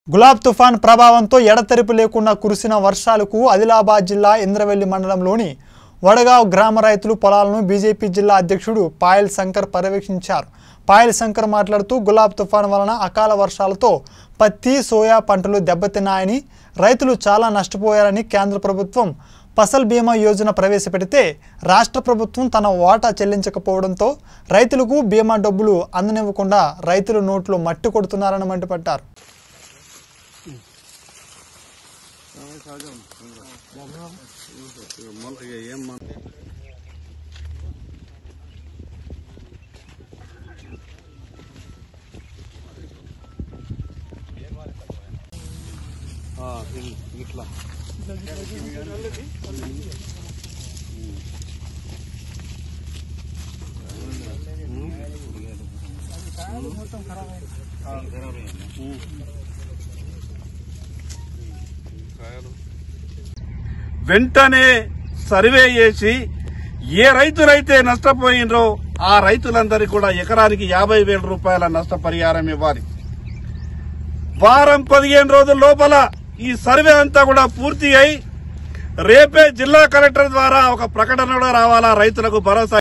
గులాబ్ తుఫాన్ ప్రభావంతో ఎడతెరిపి లేకుండా కురిసిన వర్షాలకు ఆదిలాబాద్ జిల్లా ఇంద్రవెల్లి మండలంలోని వడగావ్ గ్రామ రైతులు పొలాలను బీజేపీ జిల్లా అధ్యక్షుడు పాయల్ శంకర్ పర్యవేక్షించారు పాయల్ శంకర్ మాట్లాడుతూ గులాబ్ తుఫాన్ వలన అకాల వర్షాలతో పత్తి సోయా పంటలు దెబ్బతిన్నాయని రైతులు చాలా నష్టపోయారని కేంద్ర ప్రభుత్వం ఫసల్ బీమా యోజన ప్రవేశపెడితే రాష్ట్ర ప్రభుత్వం తన వాటా చెల్లించకపోవడంతో రైతులకు బీమా డబ్బులు అందనివ్వకుండా రైతులు నోట్లో మట్టి కొడుతున్నారని మండిపడ్డారు ఇట్లా వెంటనే సర్వే చేసి ఏ రైతులైతే నష్టపోయినరో ఆ రైతులందరికీ కూడా ఎకరానికి యాభై వేల రూపాయల నష్టపరిహారం ఇవ్వాలి వారం పదిహేను రోజుల లోపల ఈ సర్వే అంతా కూడా పూర్తి అయి రేపే జిల్లా కలెక్టర్ ద్వారా ఒక ప్రకటన కూడా రావాలా రైతులకు భరోసా